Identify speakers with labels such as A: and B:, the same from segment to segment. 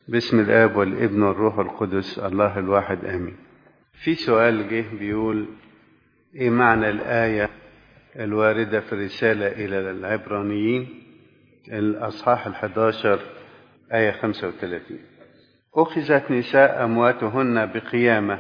A: باسم الآب والابن والروح القدس الله الواحد آمين في سؤال جه بيقول إيه معنى الآية الواردة في الرسالة إلى العبرانيين الأصحاح الحداشر آية 35 أخذت نساء أمواتهن بقيامة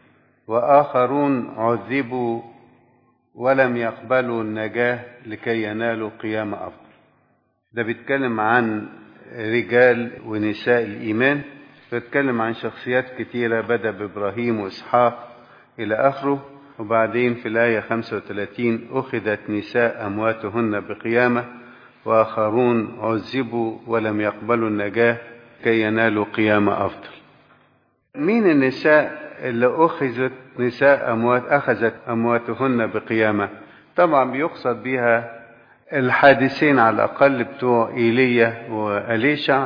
A: وآخرون عذبوا ولم يقبلوا النجاة لكي ينالوا قيامة أفضل ده بيتكلم عن رجال ونساء الإيمان بيتكلم عن شخصيات كتيرة بدأ بإبراهيم وإسحاق إلى آخره وبعدين في الآية 35 أخذت نساء أمواتهن بقيامة وآخرون عذبوا ولم يقبلوا النجاة كي ينالوا قيامة أفضل مين النساء اللي أخذت نساء أموات أخذت أمواتهن بقيامة طبعا بيقصد بها الحادثين على الأقل بتوع إيليا وأليشع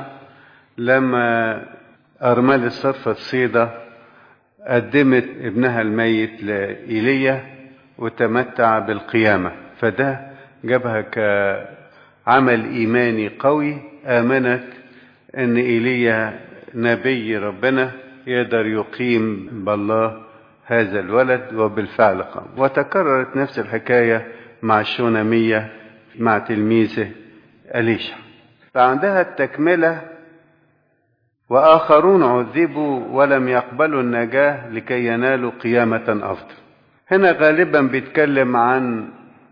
A: لما أرمل الصرفة الصيدة قدمت ابنها الميت لإيليا وتمتع بالقيامة فده جابها كعمل إيماني قوي آمنت أن إيليا نبي ربنا يقدر يقيم بالله هذا الولد وبالفعل قام وتكررت نفس الحكاية مع الشونامية مع تلميذه أليشع فعندها التكملة وآخرون عذبوا ولم يقبلوا النجاة لكي ينالوا قيامة أفضل هنا غالبا بيتكلم عن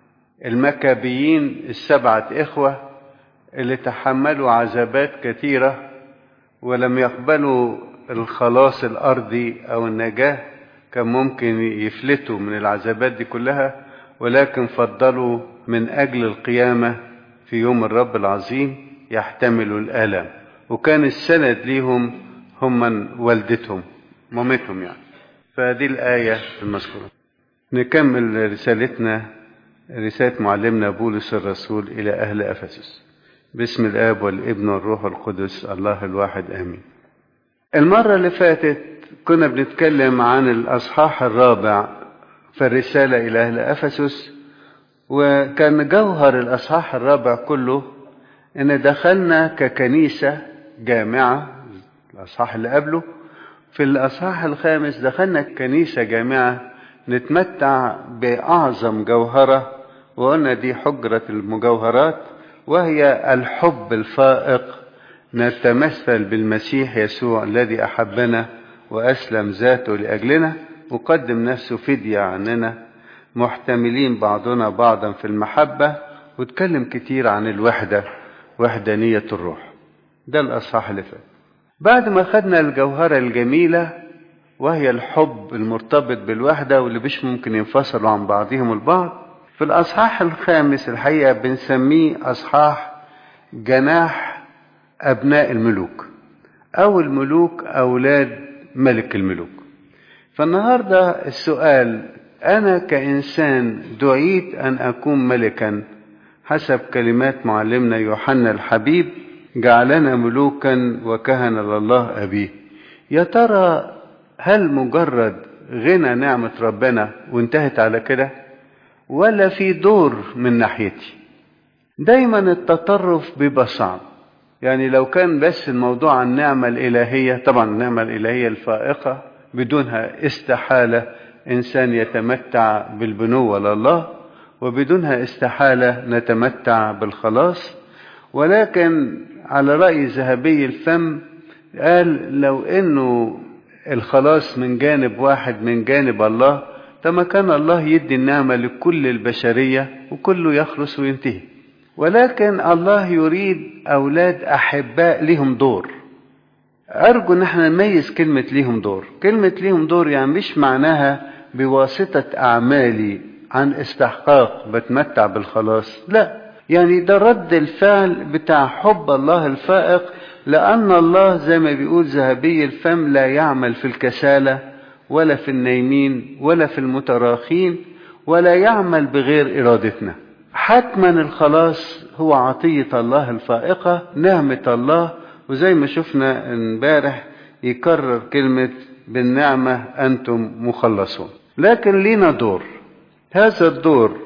A: المكابيين السبعة إخوة اللي تحملوا عذابات كثيرة ولم يقبلوا الخلاص الأرضي أو النجاة كان ممكن يفلتوا من العذابات دي كلها ولكن فضلوا من أجل القيامة في يوم الرب العظيم يحتملوا الآلام وكان السند ليهم هم من والدتهم مامتهم يعني فدي الآية المذكورة نكمل رسالتنا رسالة معلمنا بولس الرسول إلى أهل أفسس باسم الآب والابن والروح القدس الله الواحد آمين المرة اللي فاتت كنا بنتكلم عن الأصحاح الرابع في الرسالة إلى أهل أفسس وكان جوهر الأصحاح الرابع كله إن دخلنا ككنيسة جامعة الأصحاح اللي قبله في الأصحاح الخامس دخلنا كنيسة جامعة نتمتع بأعظم جوهرة وقلنا دي حجرة المجوهرات وهي الحب الفائق نتمثل بالمسيح يسوع الذي أحبنا وأسلم ذاته لأجلنا وقدم نفسه فدية عننا محتملين بعضنا بعضا في المحبة واتكلم كتير عن الوحدة وحدانية الروح ده الأصحاح اللي فات بعد ما خدنا الجوهرة الجميلة وهي الحب المرتبط بالوحدة واللي مش ممكن ينفصلوا عن بعضهم البعض في الأصحاح الخامس الحقيقة بنسميه أصحاح جناح أبناء الملوك أو الملوك أولاد ملك الملوك فالنهاردة السؤال أنا كإنسان دعيت أن أكون ملكا حسب كلمات معلمنا يوحنا الحبيب جعلنا ملوكا وكهنة لله أبيه يا ترى هل مجرد غنى نعمة ربنا وانتهت على كده ولا في دور من ناحيتي دايما التطرف بيبقى صعب يعني لو كان بس الموضوع عن النعمة الإلهية طبعا النعمة الإلهية الفائقة بدونها استحالة إنسان يتمتع بالبنوة لله وبدونها استحالة نتمتع بالخلاص ولكن على رأي ذهبي الفم قال لو إنه الخلاص من جانب واحد من جانب الله فما كان الله يدي النعمة لكل البشرية وكله يخلص وينتهي ولكن الله يريد أولاد أحباء لهم دور أرجو إن احنا نميز كلمة ليهم دور كلمة ليهم دور يعني مش معناها بواسطة أعمالي عن استحقاق بتمتع بالخلاص لا يعني ده رد الفعل بتاع حب الله الفائق لأن الله زي ما بيقول ذهبي الفم لا يعمل في الكسالة ولا في النايمين ولا في المتراخين ولا يعمل بغير إرادتنا حتما الخلاص هو عطية الله الفائقة نعمة الله وزي ما شفنا امبارح يكرر كلمة بالنعمة أنتم مخلصون لكن لينا دور هذا الدور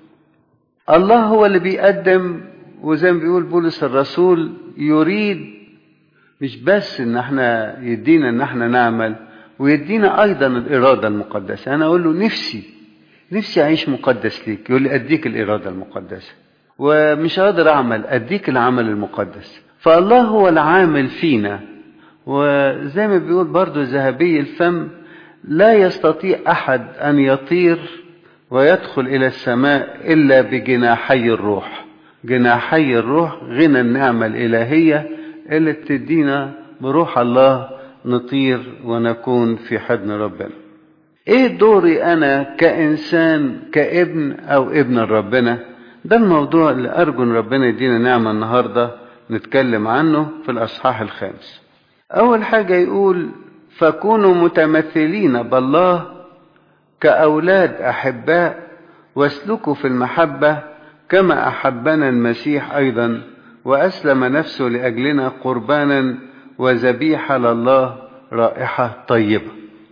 A: الله هو اللي بيقدم وزي ما بيقول بولس الرسول يريد مش بس ان احنا يدينا ان احنا نعمل ويدينا ايضا الاراده المقدسه انا اقول له نفسي نفسي اعيش مقدس ليك يقول لي اديك الاراده المقدسه ومش قادر اعمل اديك العمل المقدس فالله هو العامل فينا وزي ما بيقول برضو ذهبي الفم لا يستطيع احد ان يطير ويدخل الى السماء الا بجناحي الروح جناحي الروح غنى النعمه الالهيه اللي بتدينا بروح الله نطير ونكون في حضن ربنا ايه دوري انا كانسان كابن او ابن ربنا ده الموضوع اللي ارجو ان ربنا يدينا نعمه النهارده نتكلم عنه في الاصحاح الخامس اول حاجه يقول فكونوا متمثلين بالله كاولاد احباء واسلكوا في المحبه كما احبنا المسيح ايضا واسلم نفسه لاجلنا قربانا وذبيحه لله رائحه طيبه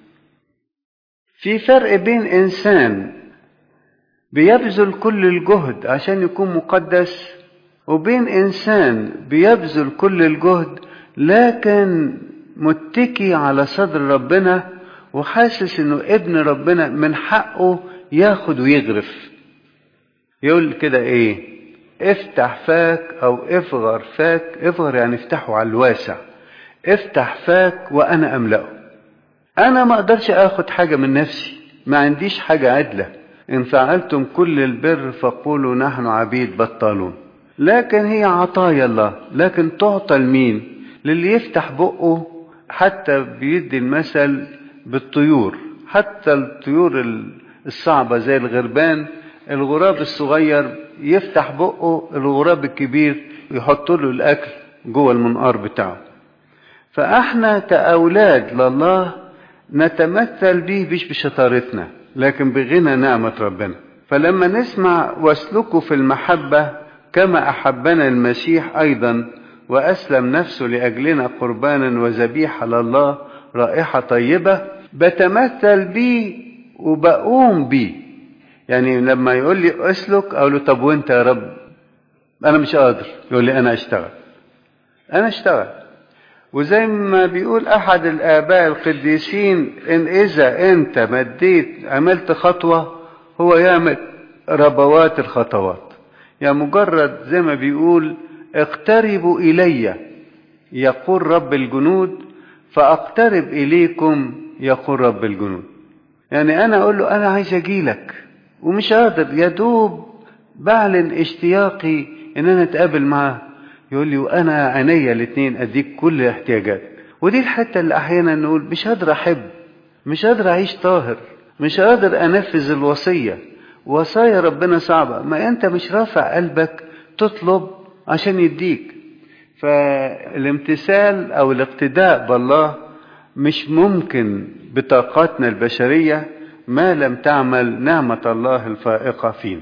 A: في فرق بين انسان بيبذل كل الجهد عشان يكون مقدس وبين انسان بيبذل كل الجهد لكن متكي على صدر ربنا وحاسس انه ابن ربنا من حقه ياخد ويغرف يقول كده ايه افتح فاك او افغر فاك افغر يعني افتحه على الواسع افتح فاك وانا املأه انا ما اقدرش اخد حاجة من نفسي ما عنديش حاجة عدلة ان فعلتم كل البر فقولوا نحن عبيد بطالون لكن هي عطايا الله لكن تعطى لمين للي يفتح بقه حتى بيدي المثل بالطيور حتى الطيور الصعبة زي الغربان الغراب الصغير يفتح بقه الغراب الكبير يحط له الأكل جوه المنقار بتاعه فاحنا كأولاد لله نتمثل به مش بشطارتنا لكن بغنى نعمة ربنا فلما نسمع واسلكوا في المحبة كما أحبنا المسيح أيضا وأسلم نفسه لأجلنا قربانا وذبيحة لله رائحة طيبة بتمثل بيه وبقوم بيه يعني لما يقول لي اسلك اقول له طب وانت يا رب انا مش قادر يقول لي انا اشتغل انا اشتغل وزي ما بيقول احد الاباء القديسين ان اذا انت مديت عملت خطوه هو يعمل ربوات الخطوات يعني مجرد زي ما بيقول اقتربوا الي يقول رب الجنود فاقترب اليكم يقول رب الجنود يعني انا اقول له انا عايز اجيلك ومش قادر يا دوب بعلن اشتياقي ان انا اتقابل معاه يقول لي وانا عينيا الاثنين اديك كل احتياجاتك ودي الحته اللي احيانا نقول مش قادر احب مش قادر اعيش طاهر مش قادر انفذ الوصيه وصايا ربنا صعبه ما انت مش رافع قلبك تطلب عشان يديك فالامتثال او الاقتداء بالله مش ممكن بطاقاتنا البشريه ما لم تعمل نعمه الله الفائقه فينا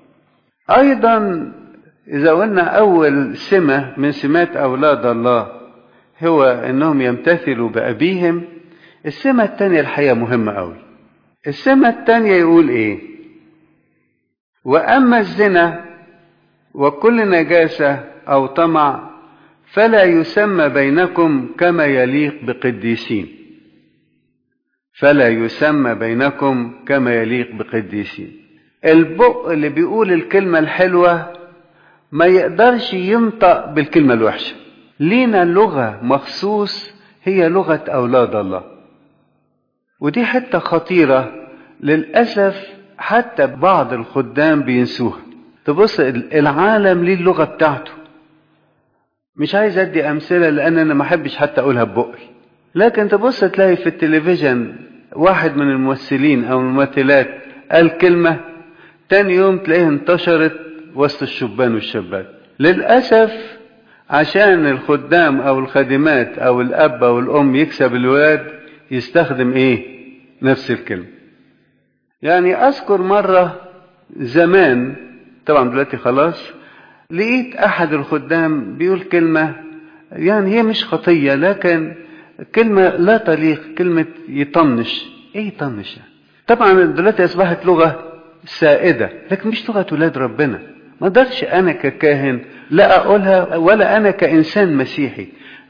A: ايضا إذا قلنا أول سمة من سمات أولاد الله هو أنهم يمتثلوا بأبيهم السمة الثانية الحقيقة مهمة أوي السمة الثانية يقول إيه وأما الزنا وكل نجاسة أو طمع فلا يسمى بينكم كما يليق بقديسين فلا يسمى بينكم كما يليق بقديسين البق اللي بيقول الكلمة الحلوة ما يقدرش ينطق بالكلمة الوحشة لينا لغة مخصوص هي لغة أولاد الله ودي حتة خطيرة للأسف حتى بعض الخدام بينسوها تبص العالم ليه اللغة بتاعته مش عايز أدي أمثلة لأن أنا ما أحبش حتى أقولها ببقي لكن تبص تلاقي في التلفزيون واحد من الممثلين أو الممثلات قال كلمة تاني يوم تلاقيها انتشرت وسط الشبان والشابات للأسف عشان الخدام أو الخادمات أو الأب أو الأم يكسب الولاد يستخدم إيه نفس الكلمة يعني أذكر مرة زمان طبعا دلوقتي خلاص لقيت أحد الخدام بيقول كلمة يعني هي مش خطية لكن كلمة لا تليق كلمة يطنش إيه يطنش طبعا دلوقتي أصبحت لغة سائدة لكن مش لغة ولاد ربنا ما اقدرش انا ككاهن لا اقولها ولا انا كانسان مسيحي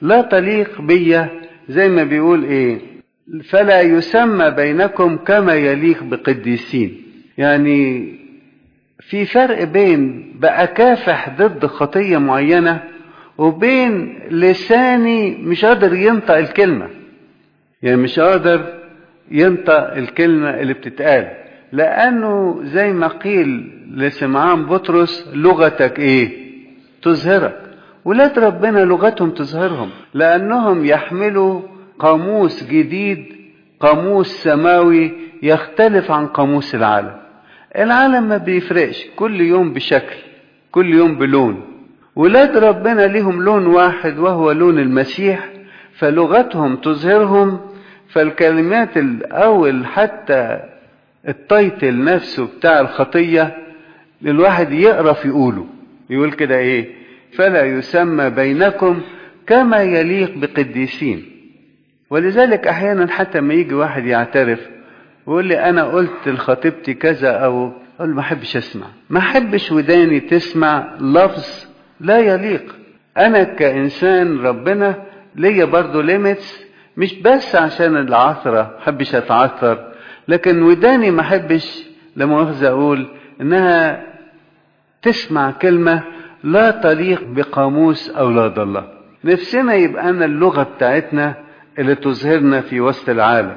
A: لا تليق بيا زي ما بيقول ايه فلا يسمى بينكم كما يليق بقديسين يعني في فرق بين بأكافح ضد خطية معينة وبين لساني مش قادر ينطق الكلمة يعني مش قادر ينطق الكلمة اللي بتتقال لأنه زي ما قيل لسمعان بطرس لغتك إيه تظهرك ولاد ربنا لغتهم تظهرهم لأنهم يحملوا قاموس جديد قاموس سماوي يختلف عن قاموس العالم العالم ما بيفرقش كل يوم بشكل كل يوم بلون ولاد ربنا ليهم لون واحد وهو لون المسيح فلغتهم تظهرهم فالكلمات الأول حتى التايتل نفسه بتاع الخطية الواحد يقرف يقوله يقول كده ايه فلا يسمى بينكم كما يليق بقديسين ولذلك احيانا حتى ما يجي واحد يعترف ويقول لي انا قلت لخطيبتي كذا او اقول ما احبش اسمع ما احبش وداني تسمع لفظ لا يليق انا كانسان ربنا ليا برضه ليميتس مش بس عشان العثرة محبش اتعثر لكن وداني ما احبش لما مؤاخذة اقول انها تسمع كلمة لا تليق بقاموس اولاد الله نفسنا يبقى أنا اللغة بتاعتنا اللي تظهرنا في وسط العالم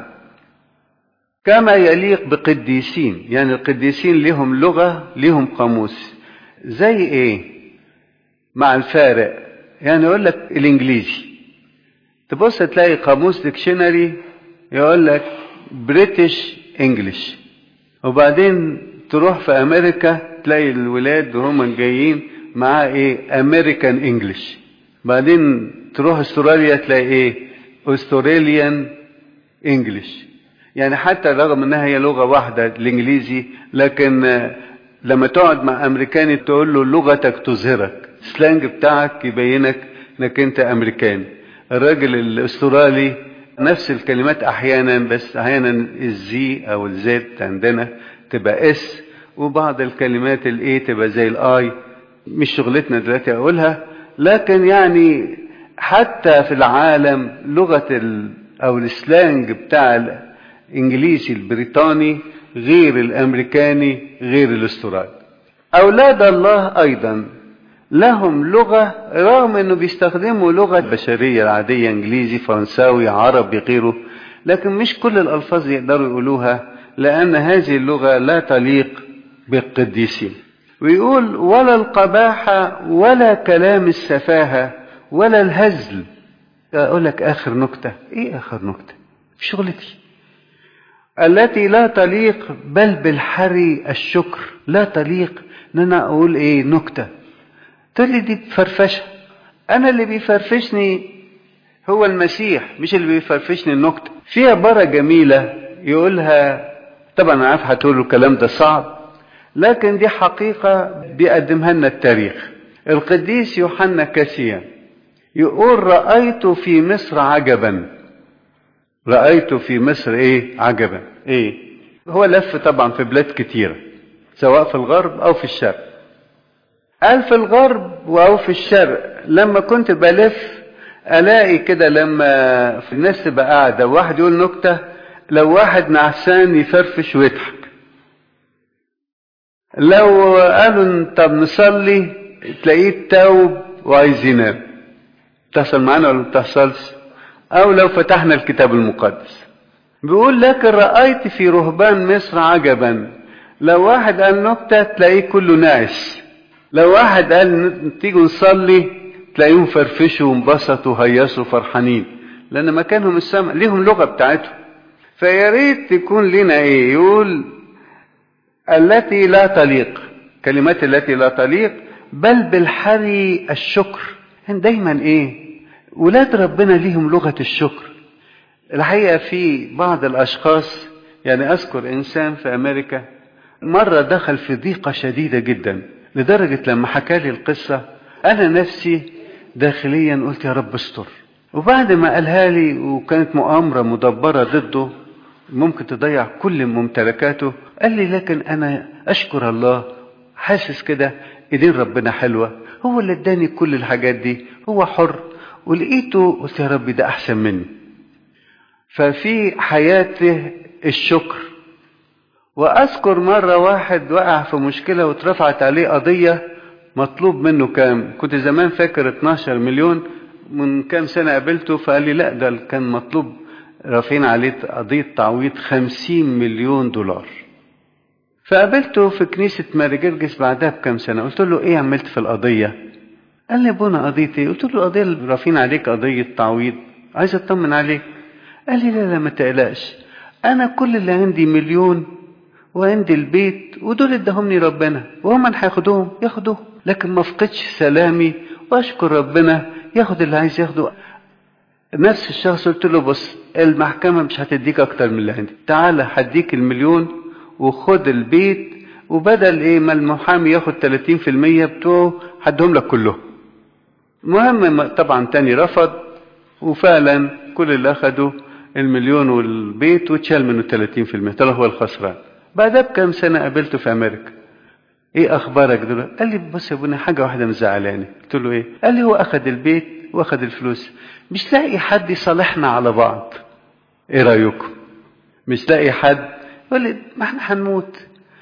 A: كما يليق بقديسين يعني القديسين لهم لغة لهم قاموس زي ايه مع الفارق يعني يقول لك الانجليزي تبص تلاقي قاموس ديكشنري يقول لك بريتش انجلش وبعدين تروح في امريكا تلاقي الولاد وهم جايين معاه ايه امريكان انجلش بعدين تروح استراليا تلاقي ايه استراليان انجلش يعني حتى رغم انها هي لغه واحده الانجليزي لكن لما تقعد مع امريكاني تقول له لغتك تظهرك السلانج بتاعك يبينك انك انت امريكاني الراجل الاسترالي نفس الكلمات احيانا بس احيانا الزي او الزد عندنا تبقى اس وبعض الكلمات الاي تبقى زي الاي مش شغلتنا دلوقتي اقولها لكن يعني حتى في العالم لغه ال او السلانج بتاع الانجليزي البريطاني غير الامريكاني غير الاسترالي اولاد الله ايضا لهم لغة رغم انه بيستخدموا لغة بشرية العادية انجليزي فرنساوي عربي غيره لكن مش كل الالفاظ يقدروا يقولوها لان هذه اللغة لا تليق بالقديسين ويقول ولا القباحة ولا كلام السفاهة ولا الهزل اقول لك اخر نكتة ايه اخر نكتة في شغلتي التي لا تليق بل بالحري الشكر لا تليق ان انا اقول ايه نكته تقول لي دي فرفشه انا اللي بيفرفشني هو المسيح مش اللي بيفرفشني النكته في عباره جميله يقولها طبعا انا عارف هتقولوا الكلام ده صعب لكن دي حقيقه بيقدمها لنا التاريخ القديس يوحنا كاسيا يقول رايت في مصر عجبا رايت في مصر ايه عجبا ايه هو لف طبعا في بلاد كتيره سواء في الغرب او في الشرق قال في الغرب او في الشرق لما كنت بلف الاقي كده لما في الناس تبقى قاعده واحد يقول نكته لو واحد نعسان يفرفش ويضحك لو قالوا طب نصلي تلاقيه تاوب وعايز ينام تحصل معانا ولا ما بتحصلش او لو فتحنا الكتاب المقدس بيقول لكن رايت في رهبان مصر عجبا لو واحد قال نكته تلاقيه كله ناعس لو واحد قال تيجوا نصلي تلاقيهم فرفشوا وانبسطوا وهيصوا فرحانين لان مكانهم السماء ليهم لغه بتاعتهم فيا ريت تكون لنا ايه يقول التي لا تليق كلمات التي لا تليق بل بالحري الشكر دايما ايه ولاد ربنا ليهم لغه الشكر الحقيقه في بعض الاشخاص يعني اذكر انسان في امريكا مره دخل في ضيقه شديده جدا لدرجة لما حكى لي القصة أنا نفسي داخليا قلت يا رب استر وبعد ما قالها لي وكانت مؤامرة مدبرة ضده ممكن تضيع كل ممتلكاته قال لي لكن أنا أشكر الله حاسس كده إيدين ربنا حلوة هو اللي اداني كل الحاجات دي هو حر ولقيته قلت يا ربي ده احسن مني ففي حياته الشكر واذكر مره واحد وقع في مشكله واترفعت عليه قضيه مطلوب منه كام كنت زمان فاكر 12 مليون من كام سنه قابلته فقال لي لا ده كان مطلوب رافعين عليه قضيه تعويض 50 مليون دولار فقابلته في كنيسة ماري جرجس بعدها بكام سنة قلت له ايه عملت في القضية قال لي ابونا قضيتي ايه قلت له القضية اللي رافعين عليك قضية تعويض عايز اطمن عليك قال لي لا لا ما تقلقش انا كل اللي عندي مليون وعندي البيت ودول اداهمني ربنا وهم هياخدوهم ياخدوهم لكن ما فقدش سلامي واشكر ربنا ياخد اللي عايز ياخده نفس الشخص قلت له بص المحكمة مش هتديك اكتر من اللي عندي تعالى هديك المليون وخد البيت وبدل ايه ما المحامي ياخد 30% بتوعه هدهم لك كلهم المهم طبعا تاني رفض وفعلا كل اللي اخده المليون والبيت واتشال منه 30% طلع هو الخسران بعدها بكام سنة قابلته في أمريكا إيه أخبارك دلوقتي؟ قال لي بص يا ابونا حاجة واحدة مزعلاني قلت له إيه؟ قال لي هو أخد البيت وأخد الفلوس مش لاقي حد يصالحنا على بعض إيه رأيكم؟ مش لاقي حد يقول لي ما احنا هنموت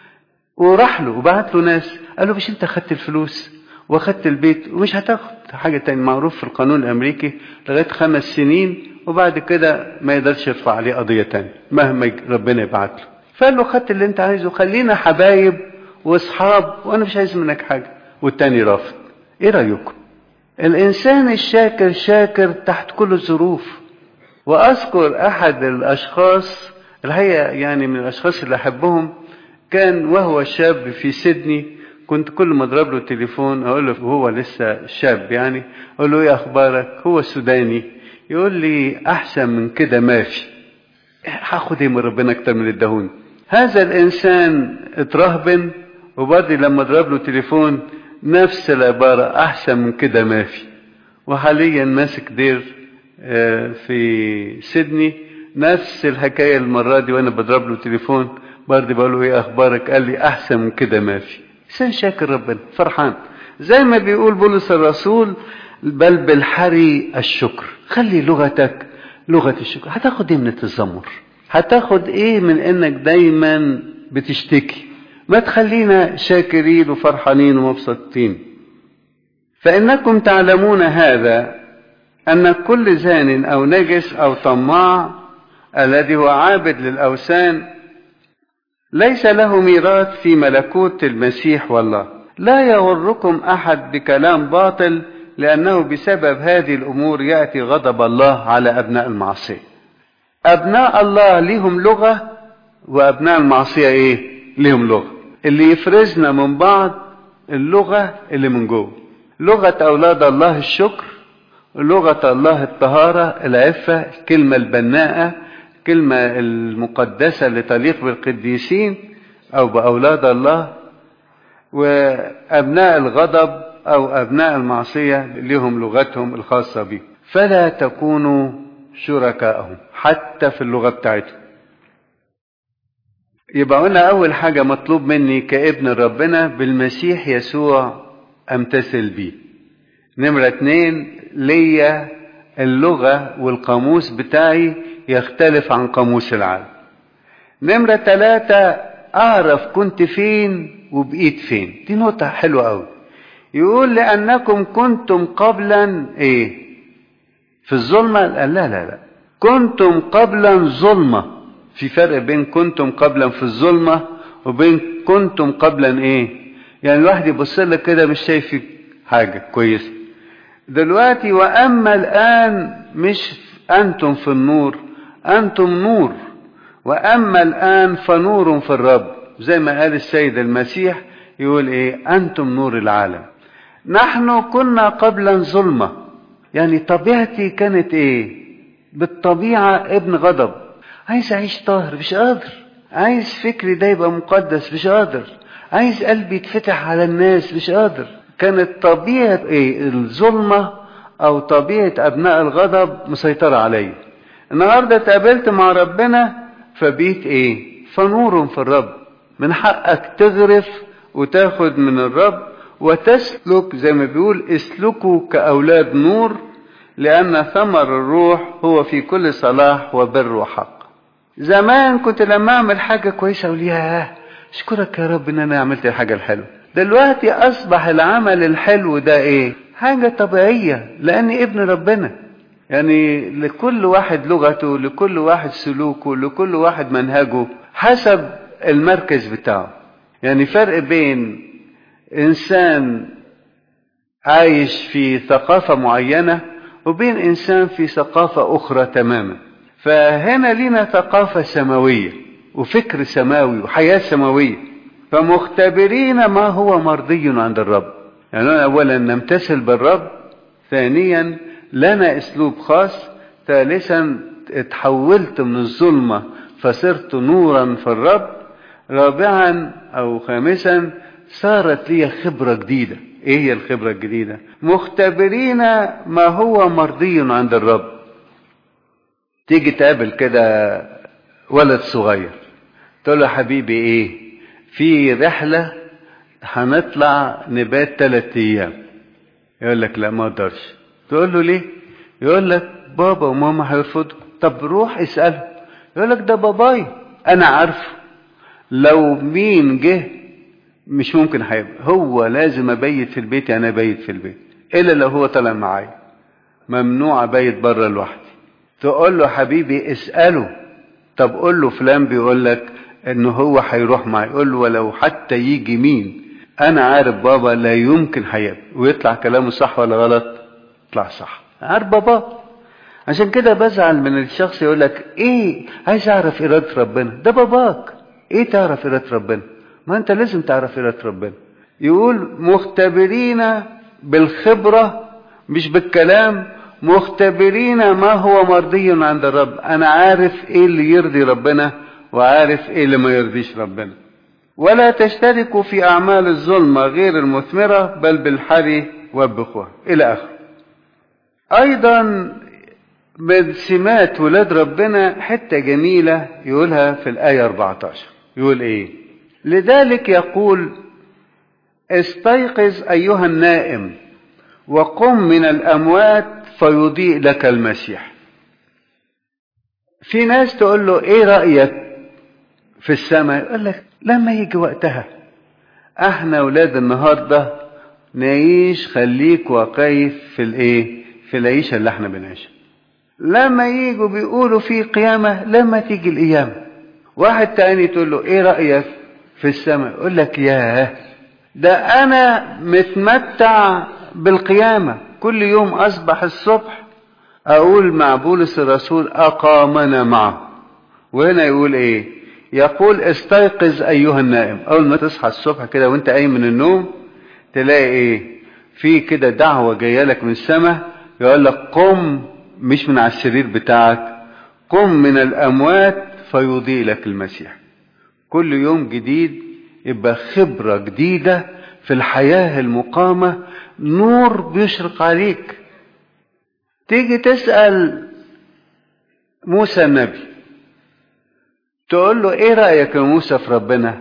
A: وراح له وبعت له ناس قال له مش انت خدت الفلوس واخدت البيت ومش هتاخد حاجه تاني معروف في القانون الامريكي لغايه خمس سنين وبعد كده ما يقدرش يرفع عليه قضيه تاني مهما ربنا يبعت له فقال له خدت اللي انت عايزه خلينا حبايب واصحاب وانا مش عايز منك حاجه والتاني رافض ايه رايكم الانسان الشاكر شاكر تحت كل الظروف واذكر احد الاشخاص الحقيقه يعني من الاشخاص اللي احبهم كان وهو شاب في سيدني كنت كل ما اضرب له تليفون اقول له وهو لسه شاب يعني اقول له ايه اخبارك هو سوداني يقول لي احسن من كده ما في هاخد ايه من ربنا اكتر من الدهون هذا الانسان اترهبن وبرضه لما اضرب له تليفون نفس العبارة احسن من كده ما في وحاليا ماسك دير في سيدني نفس الحكاية المرة دي وانا بضرب له تليفون برضه بقول له ايه اخبارك قال لي احسن من كده ما في انسان شاكر ربنا فرحان زي ما بيقول بولس الرسول بل بالحري الشكر خلي لغتك لغة الشكر هتاخد ايه من التذمر هتاخد ايه من انك دايما بتشتكي ما تخلينا شاكرين وفرحانين ومبسوطين فانكم تعلمون هذا ان كل زان او نجس او طماع الذي هو عابد للاوثان ليس له ميراث في ملكوت المسيح والله لا يغركم احد بكلام باطل لانه بسبب هذه الامور ياتي غضب الله على ابناء المعصيه ابناء الله ليهم لغه وابناء المعصيه ايه ليهم لغه اللي يفرزنا من بعض اللغه اللي من جوه لغه اولاد الله الشكر لغه الله الطهاره العفه الكلمه البناءه الكلمة المقدسة اللي تليق بالقديسين أو بأولاد الله وأبناء الغضب أو أبناء المعصية لهم لغتهم الخاصة بهم فلا تكونوا شركاءهم حتى في اللغة بتاعتهم يبقى قلنا أول حاجة مطلوب مني كابن ربنا بالمسيح يسوع أمتثل بيه نمرة اتنين ليا اللغة والقاموس بتاعي يختلف عن قاموس العالم نمرة ثلاثة أعرف كنت فين وبقيت فين دي نقطة حلوة أوي يقول لأنكم كنتم قبلا إيه في الظلمة لا لا لا كنتم قبلا ظلمة في فرق بين كنتم قبلا في الظلمة وبين كنتم قبلا إيه يعني الواحد يبص لك كده مش شايف حاجة كويسة دلوقتي وأما الآن مش أنتم في النور أنتم نور وأما الآن فنور في الرب زي ما قال السيد المسيح يقول إيه أنتم نور العالم نحن كنا قبلا ظلمة يعني طبيعتي كانت إيه بالطبيعة ابن غضب عايز أعيش طاهر مش قادر عايز فكري ده يبقى مقدس مش قادر عايز قلبي يتفتح على الناس مش قادر كانت طبيعة إيه الظلمة أو طبيعة أبناء الغضب مسيطرة عليا النهاردة اتقابلت مع ربنا فبيت ايه فنور في الرب من حقك تغرف وتاخد من الرب وتسلك زي ما بيقول اسلكوا كأولاد نور لأن ثمر الروح هو في كل صلاح وبر وحق زمان كنت لما أعمل حاجة كويسة أقول ياه أشكرك يا رب إن أنا عملت الحاجة الحلوة دلوقتي أصبح العمل الحلو ده إيه حاجة طبيعية لأني ابن ربنا يعني لكل واحد لغته لكل واحد سلوكه لكل واحد منهجه حسب المركز بتاعه يعني فرق بين إنسان عايش في ثقافة معينة وبين إنسان في ثقافة أخرى تماما فهنا لنا ثقافة سماوية وفكر سماوي وحياة سماوية فمختبرين ما هو مرضي عند الرب يعني أولا نمتثل بالرب ثانيا لنا أسلوب خاص ثالثا اتحولت من الظلمة فصرت نورا في الرب رابعا أو خامسا صارت لي خبرة جديدة ايه هي الخبرة الجديدة مختبرين ما هو مرضي عند الرب تيجي تقابل كده ولد صغير تقول له حبيبي ايه في رحلة هنطلع نبات ثلاث ايام يقول لك لا ما اقدرش تقول له ليه يقول لك بابا وماما هيرفضوا طب روح اسأله يقول لك ده باباي انا عارفه لو مين جه مش ممكن هيبقى هو لازم ابيت في البيت يعني ابيت في البيت الا لو هو طلع معايا ممنوع ابيت بره لوحدي تقول له حبيبي اساله طب قول له فلان بيقول لك ان هو هيروح معي قول له ولو حتى يجي مين انا عارف بابا لا يمكن هيبقى ويطلع كلامه صح ولا غلط يطلع صح عارف بابا عشان كده بزعل من الشخص يقول لك ايه عايز اعرف اراده ربنا ده باباك ايه تعرف اراده ربنا ما انت لازم تعرف اراده ربنا يقول مختبرين بالخبره مش بالكلام مختبرين ما هو مرضي عند الرب انا عارف ايه اللي يرضي ربنا وعارف ايه اللي ما يرضيش ربنا ولا تشتركوا في اعمال الظلمه غير المثمره بل بالحري والبخوه الى اخره ايضا من سمات ولاد ربنا حته جميله يقولها في الايه 14 يقول ايه لذلك يقول استيقظ ايها النائم وقم من الاموات فيضيء لك المسيح في ناس تقول له ايه رايك في السماء يقول لك لما يجي وقتها احنا اولاد النهارده نعيش خليك واقعي في الايه في العيشه اللي احنا بنعيشها لما يجوا بيقولوا في قيامه لما تيجي القيامه واحد تاني تقول له ايه رايك في السماء يقول لك ياه ده انا متمتع بالقيامه كل يوم اصبح الصبح اقول مع بولس الرسول اقامنا معه وهنا يقول ايه يقول استيقظ ايها النائم اول ما تصحى الصبح كده وانت قايم من النوم تلاقي ايه في كده دعوه جايه لك من السماء يقول لك قم مش من على السرير بتاعك قم من الاموات فيضيء لك المسيح كل يوم جديد يبقى خبرة جديدة في الحياة المقامة نور بيشرق عليك تيجي تسأل موسى النبي تقول له ايه رأيك يا موسى في ربنا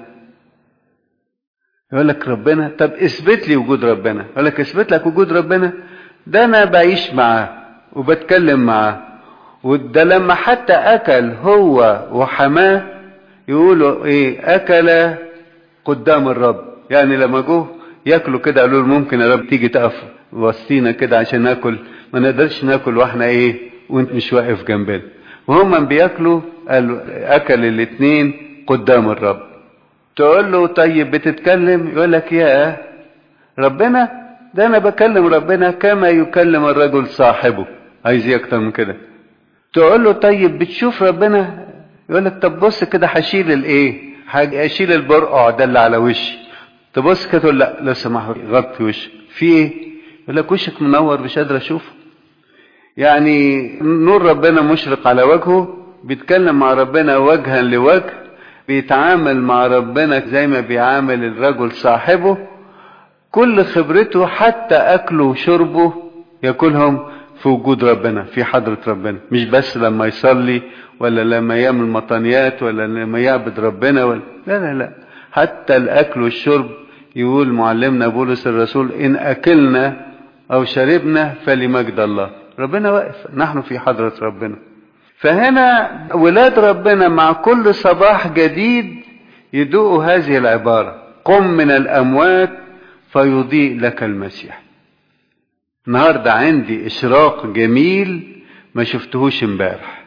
A: يقول لك ربنا طب اثبت لي وجود ربنا يقول لك اثبت لك وجود ربنا ده انا بعيش معاه وبتكلم معاه وده لما حتى اكل هو وحماه يقولوا ايه اكل قدام الرب يعني لما جه ياكلوا كده قالوا له ممكن يا رب تيجي تقف وسطينا كده عشان ناكل ما نقدرش ناكل واحنا ايه وانت مش واقف جنبنا وهم بياكلوا قالوا اكل الاثنين قدام الرب تقول له طيب بتتكلم يقول لك يا ربنا ده انا بكلم ربنا كما يكلم الرجل صاحبه عايز ايه اكتر من كده تقول له طيب بتشوف ربنا يقول لك طب بص كده هشيل الايه هشيل البرقع ده اللي على وشي تبص كده تقول لا لو سمحت غطي وشك في ايه يقول لك وشك منور مش قادر اشوفه يعني نور ربنا مشرق على وجهه بيتكلم مع ربنا وجها لوجه بيتعامل مع ربنا زي ما بيعامل الرجل صاحبه كل خبرته حتى اكله وشربه ياكلهم في وجود ربنا في حضرة ربنا مش بس لما يصلي ولا لما يعمل مطانيات ولا لما يعبد ربنا ولا لا لا لا حتى الاكل والشرب يقول معلمنا بولس الرسول ان اكلنا او شربنا فلمجد الله ربنا واقف نحن في حضرة ربنا فهنا ولاد ربنا مع كل صباح جديد يدوقوا هذه العبارة قم من الأموات فيضيء لك المسيح النهاردة عندي إشراق جميل ما شفتهوش امبارح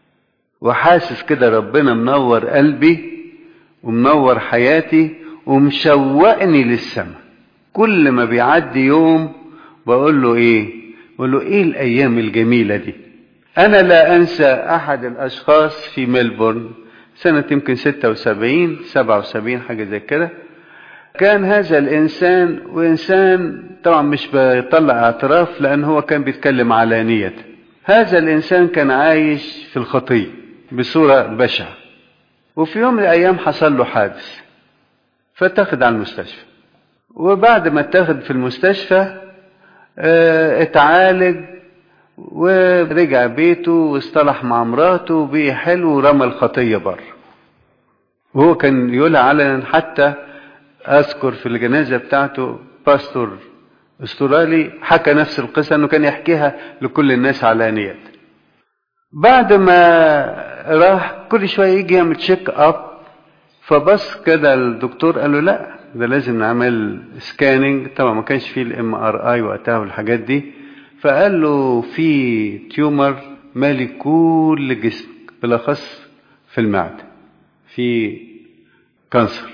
A: وحاسس كده ربنا منور قلبي ومنور حياتي ومشوقني للسماء كل ما بيعدي يوم بقول له ايه بقول له ايه الايام الجميلة دي انا لا انسى احد الاشخاص في ملبورن سنة يمكن 76 77 حاجة زي كده كان هذا الانسان وانسان طبعا مش بيطلع اعتراف لان هو كان بيتكلم علانية هذا الانسان كان عايش في الخطية بصورة بشعة وفي يوم من الايام حصل له حادث فاتخذ على المستشفى وبعد ما اتخذ في المستشفى اه اتعالج ورجع بيته واصطلح مع مراته وبقي حلو ورمى الخطية بره وهو كان يقولها علنا حتى اذكر في الجنازة بتاعته باستور استرالي حكى نفس القصة انه كان يحكيها لكل الناس علانية بعد ما راح كل شوية يجي يعمل تشيك اب فبص كده الدكتور قال له لا ده لازم نعمل سكاننج طبعا ما كانش فيه الام ار اي وقتها والحاجات دي فقال له في تيومر مالي كل جسمك بالاخص في المعده في كانسر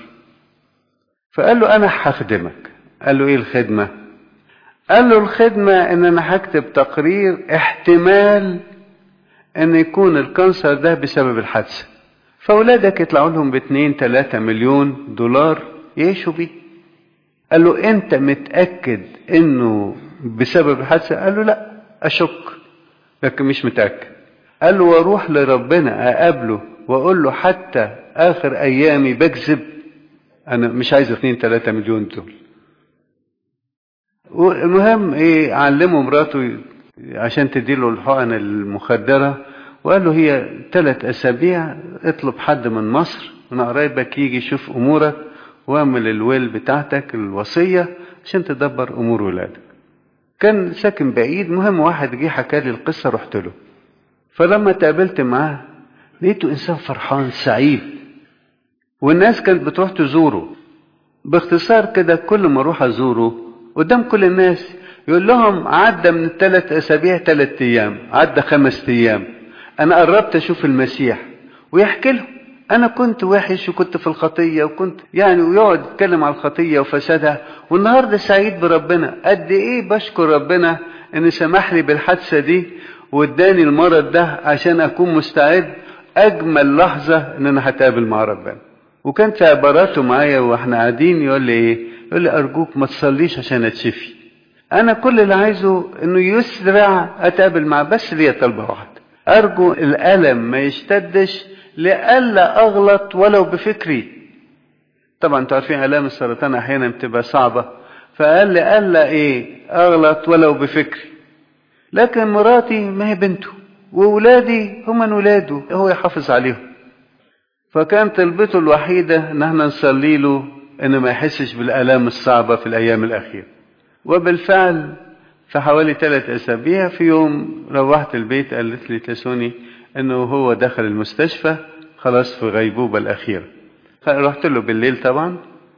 A: فقال له انا هخدمك قال له ايه الخدمه قال له الخدمه ان انا هكتب تقرير احتمال ان يكون الكانسر ده بسبب الحادثه فاولادك يطلعوا لهم باتنين تلاتة مليون دولار يعيشوا بيه قال له انت متأكد انه بسبب الحادثة قال له لا اشك لكن مش متأكد قال له واروح لربنا اقابله واقول له حتى اخر ايامي بكذب انا مش عايز اتنين تلاتة مليون دول والمهم ايه علمه مراته عشان تديله الحقن المخدرة وقال له هي ثلاث اسابيع اطلب حد من مصر من قرايبك يجي يشوف امورك واعمل الويل بتاعتك الوصية عشان تدبر امور ولادك كان ساكن بعيد مهم واحد جه حكى لي القصة رحت له فلما تقابلت معاه لقيته انسان فرحان سعيد والناس كانت بتروح تزوره باختصار كده كل ما اروح ازوره قدام كل الناس يقول لهم عدى من الثلاث اسابيع ثلاث ايام عدى خمس ايام انا قربت اشوف المسيح ويحكي لهم انا كنت وحش وكنت في الخطيه وكنت يعني ويقعد يتكلم على الخطيه وفسادها والنهارده سعيد بربنا قد ايه بشكر ربنا ان سمح لي بالحادثه دي واداني المرض ده عشان اكون مستعد اجمل لحظه ان انا هتقابل مع ربنا وكان في عباراته معايا واحنا قاعدين يقول لي ايه يقول لي ارجوك ما تصليش عشان اتشفي انا كل اللي عايزه انه يسرع اتقابل معاه بس ليا طلبه واحده ارجو الالم ما يشتدش لئلا اغلط ولو بفكري طبعا انتوا عارفين الام السرطان احيانا بتبقى صعبه فقال لئلا ايه اغلط ولو بفكري لكن مراتي ما هي بنته واولادي هم من ولاده هو يحافظ عليهم فكان طلبته الوحيده ان احنا نصلي له انه ما يحسش بالالام الصعبه في الايام الاخيره وبالفعل في حوالي ثلاث اسابيع في يوم روحت البيت قالت لي تسوني انه هو دخل المستشفى خلاص في غيبوبة الأخيرة رحت له بالليل طبعا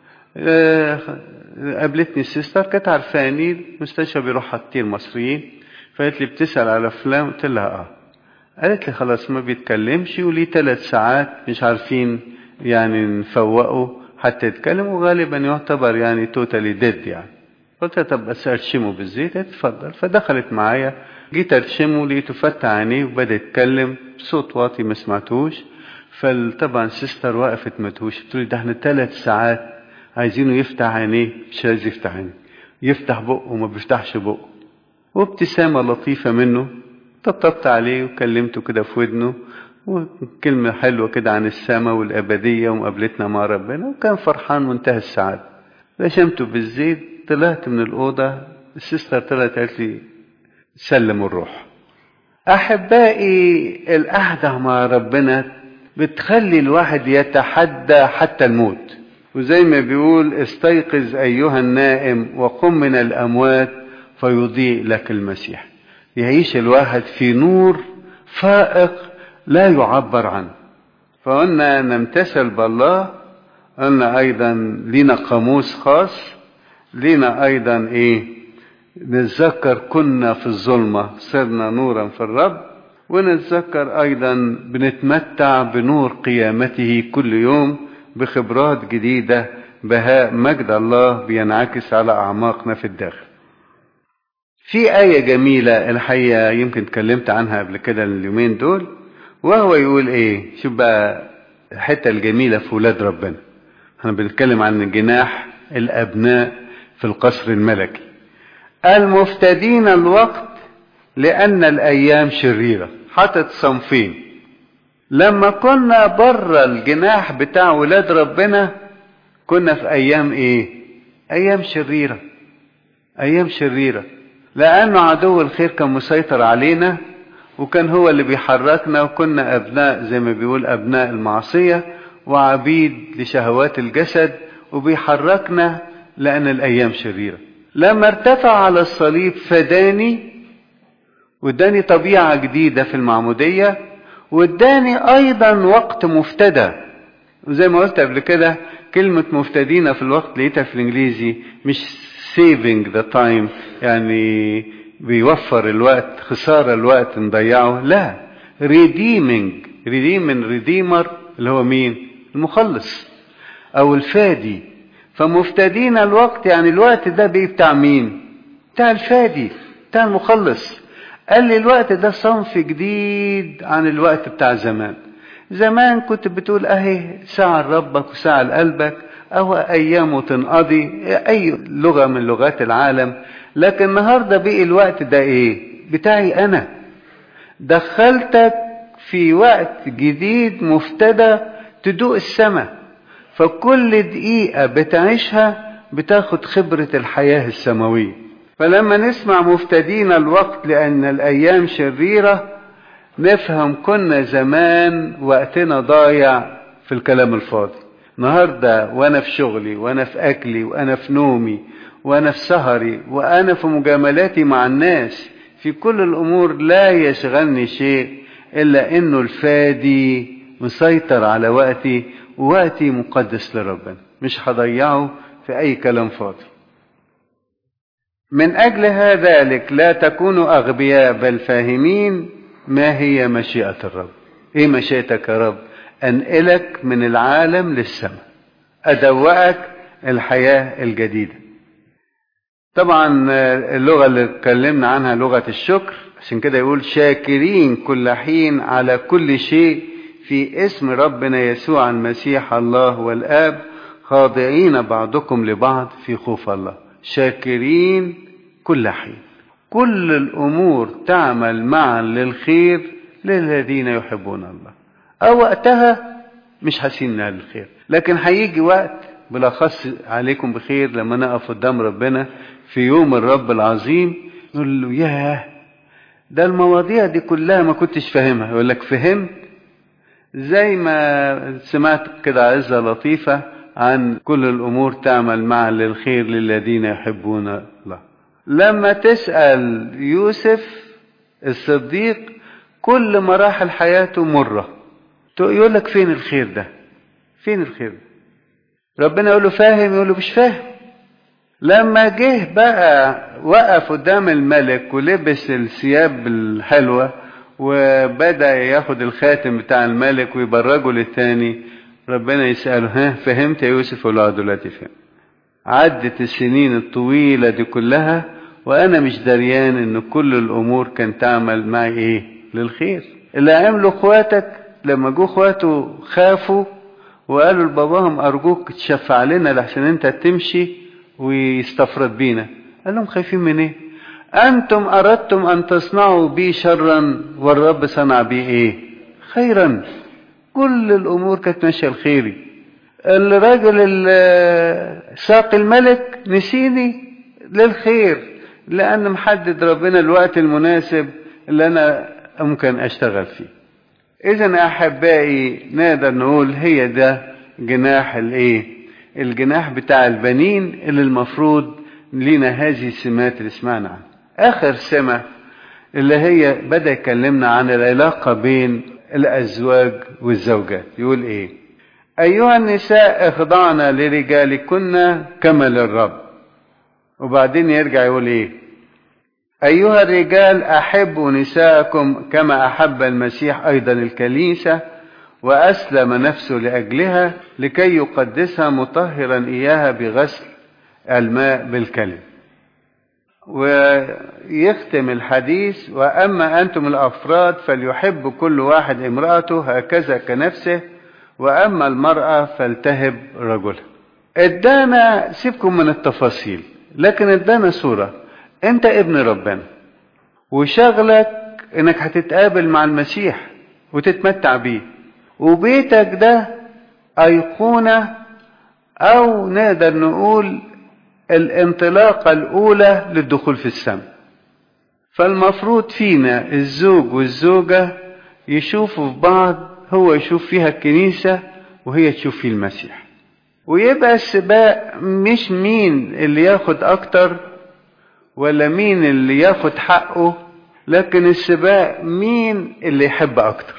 A: قابلتني السيستر كانت عارفاني المستشفى بيروحها كتير مصريين فقالت لي بتسأل على فلان قلت لها اه قالت لي خلاص ما بيتكلمش وليه ثلاث ساعات مش عارفين يعني نفوقه حتى يتكلم وغالبا يعتبر يعني توتالي ديد يعني قلت لها طب بس ارشمه بالزيت اتفضل فدخلت معايا جيت ارشمه لقيته فتح عينيه وبدا يتكلم بصوت واطي ما سمعتوش فطبعا سيستر وقفت ما تهوش بتقول ده احنا ثلاث ساعات عايزينه يفتح عينيه مش عايز يفتح عينيه يفتح بقه وما بيفتحش بقه وابتسامه لطيفه منه طبطبت عليه وكلمته كده في ودنه وكلمة حلوة كده عن السماء والأبدية ومقابلتنا مع ربنا وكان فرحان منتهى السعادة رشمته بالزيت طلعت من الأوضة السيستر طلعت قالت لي سلم الروح أحبائي القعدة مع ربنا بتخلي الواحد يتحدى حتى الموت وزي ما بيقول استيقظ أيها النائم وقم من الأموات فيضيء لك المسيح يعيش الواحد في نور فائق لا يعبر عنه فقلنا نمتثل بالله قلنا ايضا لنا قاموس خاص لنا ايضا ايه نتذكر كنا في الظلمة صرنا نورا في الرب ونتذكر ايضا بنتمتع بنور قيامته كل يوم بخبرات جديدة بهاء مجد الله بينعكس على اعماقنا في الداخل في آية جميلة الحقيقة يمكن اتكلمت عنها قبل كده اليومين دول وهو يقول ايه شوف بقى الحتة الجميلة في ولاد ربنا احنا بنتكلم عن جناح الأبناء في القصر الملكي المفتدين الوقت لأن الأيام شريرة حاطط صنفين لما كنا بره الجناح بتاع ولاد ربنا كنا في أيام إيه؟ أيام شريرة أيام شريرة لأنه عدو الخير كان مسيطر علينا وكان هو اللي بيحركنا وكنا أبناء زي ما بيقول أبناء المعصية وعبيد لشهوات الجسد وبيحركنا لأن الأيام شريرة لما ارتفع على الصليب فداني واداني طبيعة جديدة في المعمودية واداني أيضا وقت مفتدى وزي ما قلت قبل كده كلمة مفتدين في الوقت لقيتها في الإنجليزي مش saving the time يعني بيوفر الوقت خسارة الوقت نضيعه لا redeeming redeeming redeemer اللي هو مين المخلص أو الفادي فمفتدين الوقت يعني الوقت ده بيه بتاع مين بتاع الفادي بتاع المخلص قال لي الوقت ده صنف جديد عن الوقت بتاع زمان زمان كنت بتقول اهي ساعة لربك وساعة لقلبك او ايام تنقضي اي لغة من لغات العالم لكن النهاردة بقي الوقت ده ايه بتاعي انا دخلتك في وقت جديد مفتدى تدوق السماء فكل دقيقة بتعيشها بتاخد خبرة الحياة السماوية فلما نسمع مفتدين الوقت لأن الأيام شريرة نفهم كنا زمان وقتنا ضايع في الكلام الفاضي النهاردة وأنا في شغلي وأنا في أكلي وأنا في نومي وأنا في سهري وأنا في مجاملاتي مع الناس في كل الأمور لا يشغلني شيء إلا إنه الفادي مسيطر على وقتي ووقتي مقدس لربنا مش هضيعه في أي كلام فاضي من أجل ذلك لا تكونوا أغبياء بل فاهمين ما هي مشيئة الرب إيه مشيئتك يا رب أنقلك من العالم للسماء أدوقك الحياة الجديدة طبعا اللغة اللي اتكلمنا عنها لغة الشكر عشان كده يقول شاكرين كل حين على كل شيء في اسم ربنا يسوع المسيح الله والآب خاضعين بعضكم لبعض في خوف الله شاكرين كل حين كل الأمور تعمل معا للخير للذين يحبون الله أو وقتها مش حاسين للخير لكن هيجي وقت بالأخص عليكم بخير لما نقف قدام ربنا في يوم الرب العظيم نقول له ياه ده المواضيع دي كلها ما كنتش فاهمها يقول لك فهمت زي ما سمعت كده عزة لطيفة عن كل الأمور تعمل معا للخير للذين يحبون الله لما تسأل يوسف الصديق كل مراحل حياته مرة يقول لك فين الخير ده فين الخير ده ربنا يقول له فاهم يقول له مش فاهم لما جه بقى وقف قدام الملك ولبس الثياب الحلوة وبدأ ياخد الخاتم بتاع الملك ويبرجه للتاني ربنا يسأله ها فهمت يا يوسف يقول له دلوقتي فهم عدت السنين الطويلة دي كلها وأنا مش دريان إن كل الأمور كانت تعمل معي إيه للخير اللي عملوا إخواتك لما جو إخواته خافوا وقالوا لباباهم أرجوك تشفع لنا لحسن أنت تمشي ويستفرد بينا قال لهم خايفين من إيه أنتم أردتم أن تصنعوا بي شرا والرب صنع بي إيه خيرا كل الأمور كانت ماشية الخيري الراجل ساق الملك نسيني للخير لأن محدد ربنا الوقت المناسب اللي أنا ممكن أشتغل فيه إذا أحبائي نقدر نقول هي ده جناح الإيه الجناح بتاع البنين اللي المفروض لينا هذه السمات اللي سمعنا عنها آخر سمة اللي هي بدأ يكلمنا عن العلاقة بين الأزواج والزوجات يقول إيه أيها النساء اخضعن لرجالكن كما للرب وبعدين يرجع يقول إيه أيها الرجال أحبوا نساءكم كما أحب المسيح أيضا الكنيسة وأسلم نفسه لأجلها لكي يقدسها مطهرا إياها بغسل الماء بالكلم ويختم الحديث وأما أنتم الأفراد فليحب كل واحد امرأته هكذا كنفسه وأما المرأة فلتهب رجلها ادانا سيبكم من التفاصيل لكن ادانا صورة انت ابن ربنا وشغلك انك هتتقابل مع المسيح وتتمتع بيه وبيتك ده أيقونة أو نقدر نقول الانطلاقة الأولى للدخول في السماء فالمفروض فينا الزوج والزوجة يشوفوا في بعض هو يشوف فيها الكنيسة وهي تشوف فيه المسيح ويبقى السباق مش مين اللي ياخد أكتر ولا مين اللي ياخد حقه لكن السباق مين اللي يحب أكتر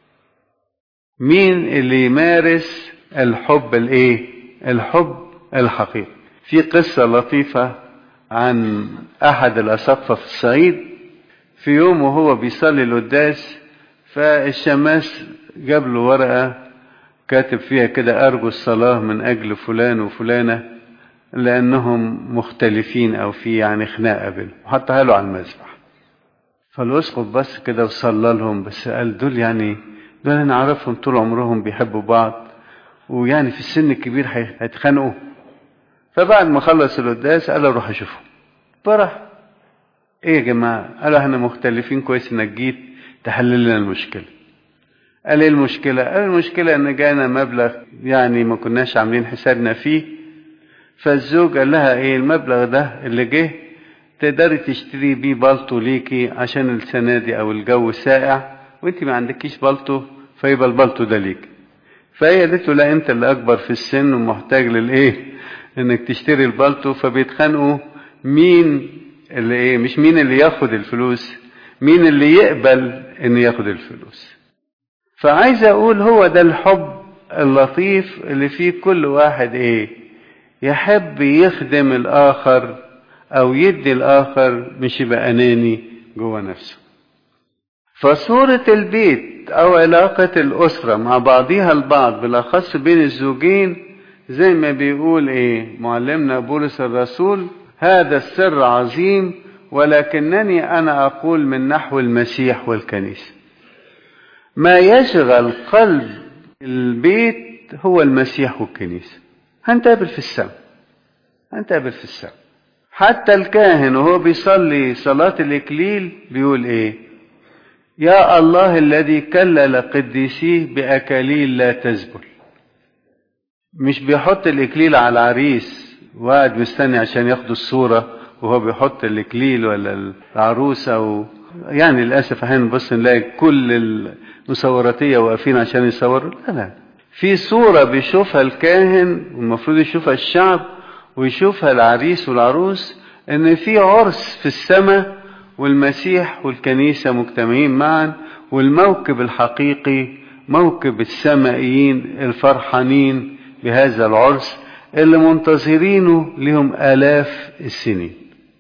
A: مين اللي يمارس الحب الايه الحب الحقيقي في قصة لطيفة عن أحد الأساقفة في الصعيد في يوم وهو بيصلي القداس فالشماس جاب له ورقة كاتب فيها كده أرجو الصلاة من أجل فلان وفلانة لأنهم مختلفين أو في يعني خناقة بينهم وحطها له على المذبح فالأسقف بس كده وصلى لهم بس قال دول يعني دول أنا أعرفهم طول عمرهم بيحبوا بعض ويعني في السن الكبير هيتخانقوا فبعد ما خلص القداس قال اروح اشوفهم فرح ايه يا جماعه قالوا احنا مختلفين كويس انك جيت تحلل لنا المشكله قال ايه المشكله قال المشكله ان جانا مبلغ يعني ما كناش عاملين حسابنا فيه فالزوج قال لها ايه المبلغ ده اللي جه تقدري تشتري بيه بالطو ليكي عشان السنه دي او الجو ساقع وانت ما عندكيش بالطو فيبقى البلطو ده ليك فهي قالت له لا انت اللي اكبر في السن ومحتاج للايه انك تشتري البلطو فبيتخانقوا مين اللي ايه مش مين اللي ياخد الفلوس مين اللي يقبل ان ياخد الفلوس فعايز اقول هو ده الحب اللطيف اللي فيه كل واحد ايه يحب يخدم الاخر او يدي الاخر مش يبقى اناني جوه نفسه فصورة البيت او علاقة الاسرة مع بعضها البعض بالاخص بين الزوجين زي ما بيقول ايه معلمنا بولس الرسول هذا السر عظيم ولكنني انا اقول من نحو المسيح والكنيسه ما يشغل قلب البيت هو المسيح والكنيسه هنتقابل في السماء هنتقابل في السماء حتى الكاهن وهو بيصلي صلاة الإكليل بيقول إيه يا الله الذي كلل قديسيه بأكاليل لا تزبل مش بيحط الإكليل على العريس وقاعد مستني عشان ياخدوا الصورة وهو بيحط الإكليل ولا العروسة و... يعني للأسف احيانا نبص نلاقي كل المصوراتية واقفين عشان يصوروا لا لا في صورة بيشوفها الكاهن والمفروض يشوفها الشعب ويشوفها العريس والعروس ان في عرس في السماء والمسيح والكنيسة مجتمعين معا والموكب الحقيقي موكب السمائيين الفرحانين بهذا العرس اللي منتظرينه لهم آلاف السنين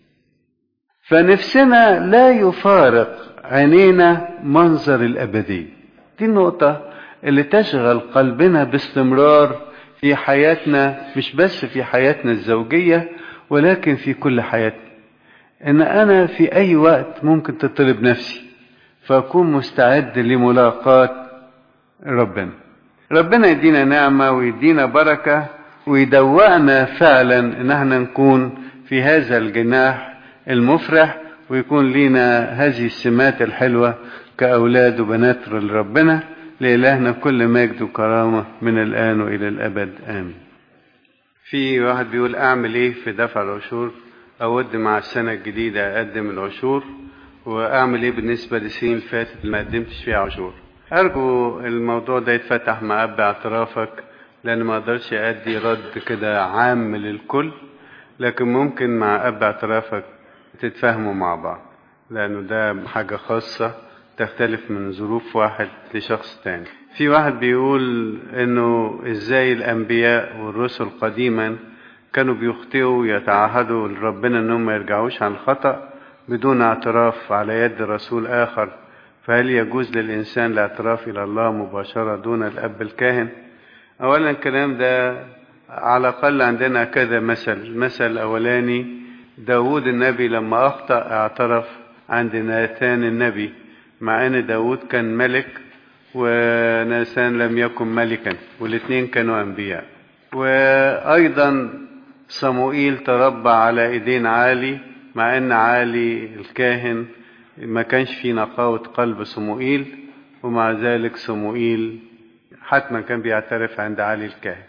A: فنفسنا لا يفارق عينينا منظر الأبدية دي النقطة اللي تشغل قلبنا باستمرار في حياتنا مش بس في حياتنا الزوجية ولكن في كل حياتنا ان انا في اي وقت ممكن تطلب نفسي فاكون مستعد لملاقاة ربنا ربنا يدينا نعمة ويدينا بركة ويدوقنا فعلا ان احنا نكون في هذا الجناح المفرح ويكون لنا هذه السمات الحلوة كأولاد وبنات لربنا لإلهنا كل مجد وكرامة من الآن وإلى الأبد آمين في واحد بيقول أعمل إيه في دفع العشور أود مع السنة الجديدة أقدم العشور وأعمل إيه بالنسبة للسنين اللي فاتت ما قدمتش فيها عشور أرجو الموضوع ده يتفتح مع أب اعترافك لأن ما أقدرش أدي رد كده عام للكل لكن ممكن مع أب اعترافك تتفاهموا مع بعض لأنه ده حاجة خاصة تختلف من ظروف واحد لشخص تاني في واحد بيقول انه ازاي الانبياء والرسل قديما كانوا بيخطئوا يتعهدوا لربنا انهم ما يرجعوش عن الخطأ بدون اعتراف على يد رسول اخر فهل يجوز للانسان الاعتراف الى الله مباشرة دون الاب الكاهن اولا الكلام ده على الاقل عندنا كذا مثل المثل الاولاني داود النبي لما اخطأ اعترف عند ناثان النبي مع ان داود كان ملك وناسان لم يكن ملكا والاثنين كانوا انبياء وايضا صموئيل تربى على ايدين عالي مع ان عالي الكاهن ما كانش في نقاوة قلب صموئيل ومع ذلك صموئيل حتما كان بيعترف عند عالي الكاهن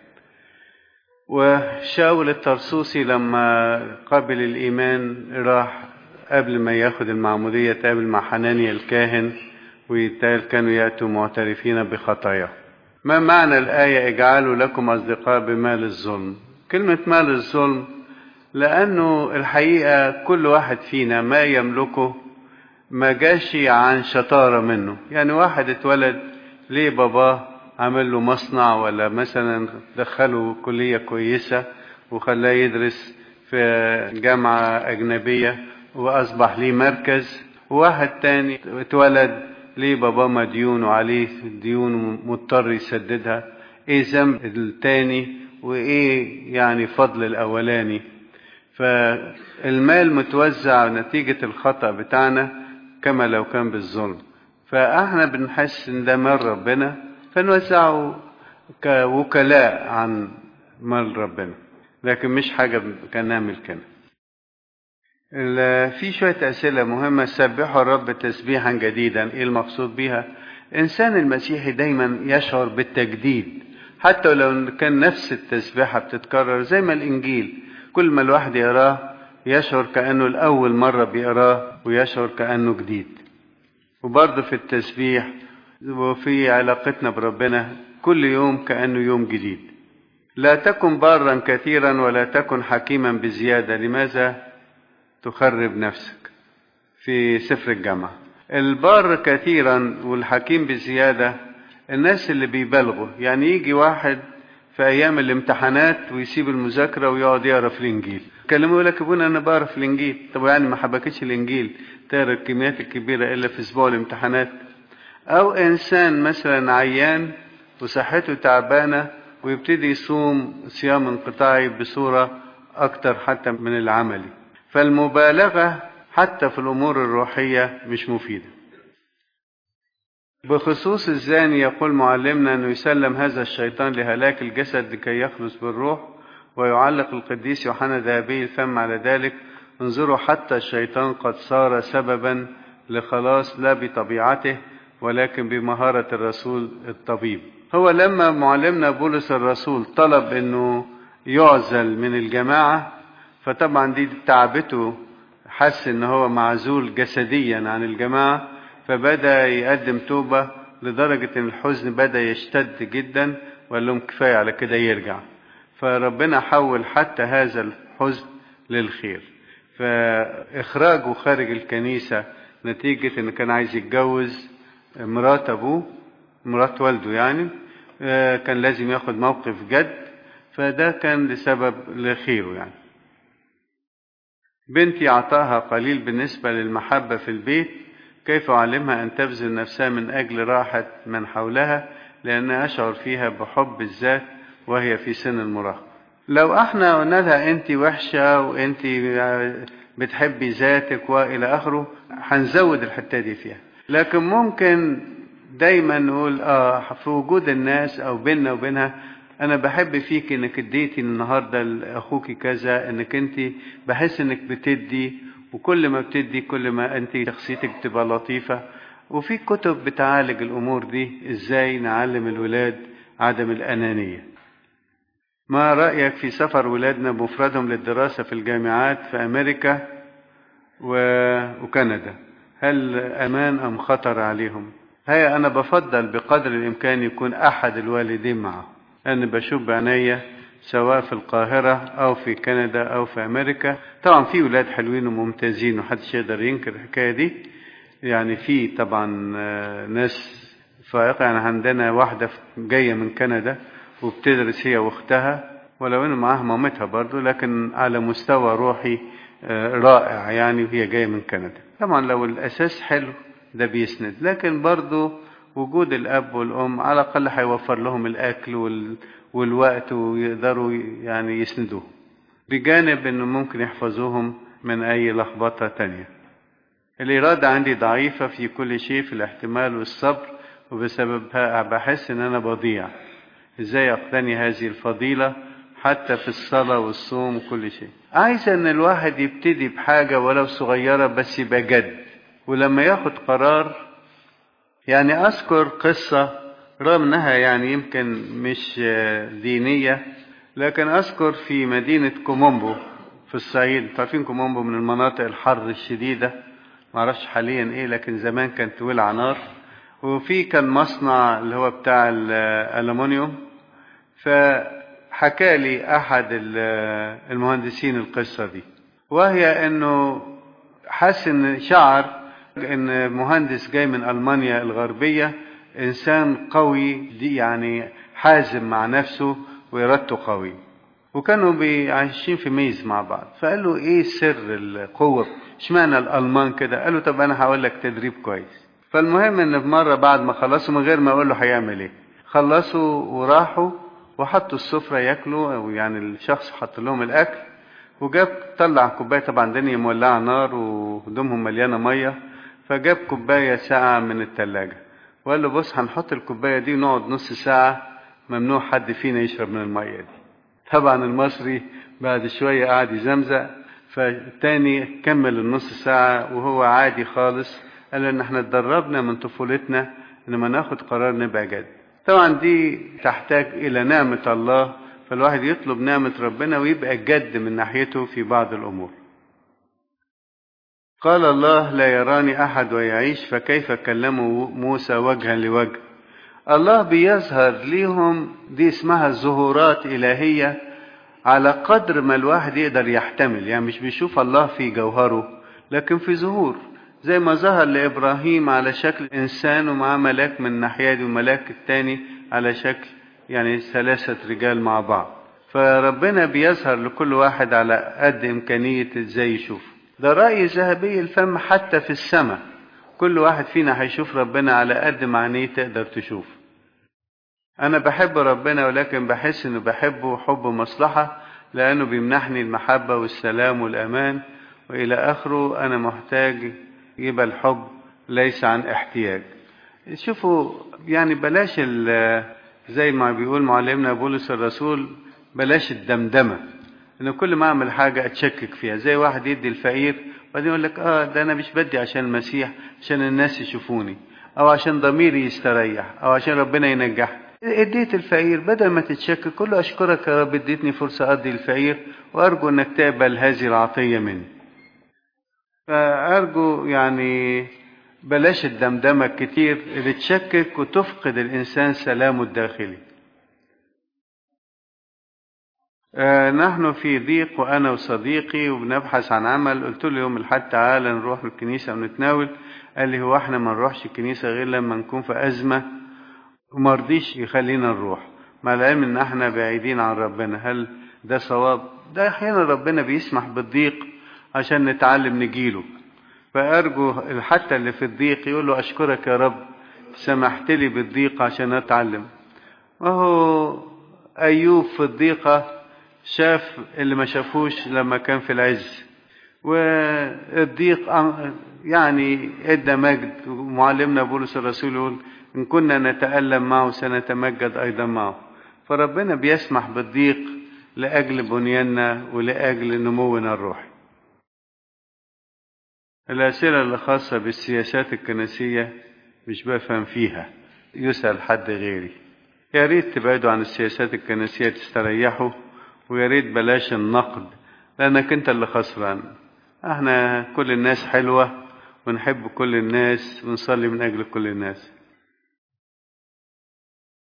A: وشاول الترسوسي لما قبل الايمان راح قبل ما ياخد المعمودية تقابل مع حنانيا الكاهن ويتقال كانوا يأتوا معترفين بخطاياهم ما معنى الآية اجعلوا لكم أصدقاء بمال الظلم كلمة مال الظلم لأنه الحقيقة كل واحد فينا ما يملكه ما جاش عن شطارة منه يعني واحد اتولد ليه باباه عمل له مصنع ولا مثلا دخله كلية كويسة وخلاه يدرس في جامعة أجنبية وأصبح ليه مركز وواحد تاني اتولد ليه باباه مديون وعليه ديون مضطر يسددها ايه ذنب التاني وايه يعني فضل الاولاني فالمال متوزع نتيجة الخطأ بتاعنا كما لو كان بالظلم فاحنا بنحس ان ده مال ربنا فنوزعه كوكلاء عن مال ربنا لكن مش حاجة كان نعمل كده في شوية أسئلة مهمة سبحوا الرب تسبيحا جديدا إيه المقصود بها الإنسان المسيحي دايما يشعر بالتجديد حتى لو كان نفس التسبيحة بتتكرر زي ما الإنجيل كل ما الواحد يقراه يشعر كأنه الأول مرة بيقراه ويشعر كأنه جديد وبرضه في التسبيح وفي علاقتنا بربنا كل يوم كأنه يوم جديد لا تكن بارا كثيرا ولا تكن حكيما بزيادة لماذا تخرب نفسك في سفر الجامعة البار كثيرا والحكيم بزيادة الناس اللي بيبالغوا يعني يجي واحد في أيام الامتحانات ويسيب المذاكرة ويقعد يقرا في الإنجيل كلمه يقول لك ابونا أنا بقرا في الإنجيل طب يعني ما حبكتش الإنجيل تقرا الكميات الكبيرة إلا في أسبوع الامتحانات أو إنسان مثلا عيان وصحته تعبانة ويبتدي يصوم صيام انقطاعي بصورة أكتر حتى من العملي فالمبالغة حتى في الأمور الروحية مش مفيدة بخصوص الزاني يقول معلمنا أنه يسلم هذا الشيطان لهلاك الجسد لكي يخلص بالروح ويعلق القديس يوحنا ذهبي الفم على ذلك انظروا حتى الشيطان قد صار سببا لخلاص لا بطبيعته ولكن بمهارة الرسول الطبيب هو لما معلمنا بولس الرسول طلب انه يعزل من الجماعة فطبعا دي تعبته حس ان هو معزول جسديا عن الجماعة فبدأ يقدم توبة لدرجة ان الحزن بدأ يشتد جدا وقال لهم كفاية على كده يرجع فربنا حول حتى هذا الحزن للخير فإخراجه خارج الكنيسة نتيجة إنه كان عايز يتجوز مرات أبوه مرات والده يعني كان لازم ياخد موقف جد فده كان لسبب لخيره يعني بنتي أعطاها قليل بالنسبة للمحبة في البيت كيف أعلمها أن تبذل نفسها من أجل راحة من حولها لأن أشعر فيها بحب الذات وهي في سن المراهقة لو احنا قلنا لها انت وحشة وانت بتحبي ذاتك والى اخره هنزود الحتة دي فيها لكن ممكن دايما نقول اه في وجود الناس او بيننا وبينها انا بحب فيك انك اديتي النهارده لاخوك كذا انك انت بحس انك بتدي وكل ما بتدي كل ما انت شخصيتك بتبقى لطيفه وفي كتب بتعالج الامور دي ازاي نعلم الولاد عدم الانانيه ما رايك في سفر ولادنا بمفردهم للدراسه في الجامعات في امريكا و... وكندا هل امان ام خطر عليهم هيا انا بفضل بقدر الامكان يكون احد الوالدين معهم انا بشوف بعينيا سواء في القاهرة أو في كندا أو في أمريكا طبعا في ولاد حلوين وممتازين ومحدش يقدر ينكر الحكاية دي يعني في طبعا ناس فائقة يعني عندنا واحدة جاية من كندا وبتدرس هي واختها ولو انه معاها مامتها برضو لكن على مستوى روحي رائع يعني وهي جاية من كندا طبعا لو الأساس حلو ده بيسند لكن برضو وجود الأب والأم على الأقل هيوفر لهم الأكل وال... والوقت ويقدروا يعني يسندوه بجانب انه ممكن يحفظوهم من اي لخبطة تانية الإرادة عندي ضعيفة في كل شيء في الاحتمال والصبر وبسببها بحس ان انا بضيع ازاي اقتني هذه الفضيلة حتى في الصلاة والصوم وكل شيء عايز ان الواحد يبتدي بحاجة ولو صغيرة بس يبقى جد ولما ياخد قرار يعني اذكر قصة رغم انها يعني يمكن مش دينية لكن اذكر في مدينة كومومبو في الصعيد عارفين كومومبو من المناطق الحر الشديدة معرفش حاليا ايه لكن زمان كانت ولع نار وفي كان مصنع اللي هو بتاع الالومنيوم فحكى لي احد المهندسين القصة دي وهي انه حس ان شعر ان مهندس جاي من المانيا الغربية انسان قوي دي يعني حازم مع نفسه وارادته قوي وكانوا عايشين في ميز مع بعض فقال له ايه سر القوة اشمعنى الالمان كده قال له طب انا هقول لك تدريب كويس فالمهم ان في مرة بعد ما خلصوا من غير ما اقول له هيعمل ايه خلصوا وراحوا وحطوا السفرة ياكلوا او يعني الشخص حط لهم الاكل وجاب طلع كوباية طبعا الدنيا مولعة نار وهدومهم مليانة مية فجاب كوباية ساعة من التلاجة وقال له بص هنحط الكوباية دي ونقعد نص ساعة ممنوع حد فينا يشرب من المية دي طبعا المصري بعد شوية قعد يزمزق فالتاني كمل النص ساعة وهو عادي خالص قال ان احنا اتدربنا من طفولتنا لما ناخد قرار نبقى جد طبعا دي تحتاج الى نعمة الله فالواحد يطلب نعمة ربنا ويبقى جد من ناحيته في بعض الامور قال الله لا يراني احد ويعيش فكيف كلموا موسى وجها لوجه الله بيظهر ليهم دي اسمها الظهورات الهيه على قدر ما الواحد يقدر يحتمل يعني مش بيشوف الله في جوهره لكن في ظهور زي ما ظهر لابراهيم على شكل انسان ومعاه ملاك من الناحيه دي وملاك التاني على شكل يعني ثلاثه رجال مع بعض فربنا بيظهر لكل واحد على قد امكانيه ازاي يشوف ده رأي ذهبي الفم حتى في السماء كل واحد فينا هيشوف ربنا على قد ما عينيه تقدر تشوف أنا بحب ربنا ولكن بحس إنه بحبه حب مصلحة لأنه بيمنحني المحبة والسلام والأمان وإلى آخره أنا محتاج يبقى الحب ليس عن احتياج شوفوا يعني بلاش زي ما بيقول معلمنا بولس الرسول بلاش الدمدمه ان كل ما اعمل حاجه اتشكك فيها زي واحد يدي الفقير وبعدين يقول لك اه ده انا مش بدي عشان المسيح عشان الناس يشوفوني او عشان ضميري يستريح او عشان ربنا ينجحني اديت الفقير بدل ما تتشكك كل اشكرك يا رب اديتني فرصه ادي الفقير وارجو انك تقبل هذه العطيه مني فارجو يعني بلاش الدمدمه الكتير اللي تشكك وتفقد الانسان سلامه الداخلي آه نحن في ضيق وانا وصديقي وبنبحث عن عمل قلت له يوم الحد تعالى نروح الكنيسه ونتناول قال لي هو احنا ما نروحش الكنيسه غير لما نكون في ازمه وما رضيش يخلينا نروح مع العلم ان احنا بعيدين عن ربنا هل ده صواب ده احيانا ربنا بيسمح بالضيق عشان نتعلم نجيله فارجو حتى اللي في الضيق يقول له اشكرك يا رب سمحت لي بالضيق عشان اتعلم وهو ايوب في الضيقه شاف اللي ما شافوش لما كان في العز والضيق يعني ادى مجد ومعلمنا بولس الرسول يقول ان كنا نتالم معه سنتمجد ايضا معه فربنا بيسمح بالضيق لاجل بنياننا ولاجل نمونا الروحي الاسئله اللي خاصه بالسياسات الكنسيه مش بفهم فيها يسال حد غيري يا ريت تبعدوا عن السياسات الكنسيه تستريحوا ويا ريت بلاش النقد لانك انت اللي خسران احنا كل الناس حلوه ونحب كل الناس ونصلي من اجل كل الناس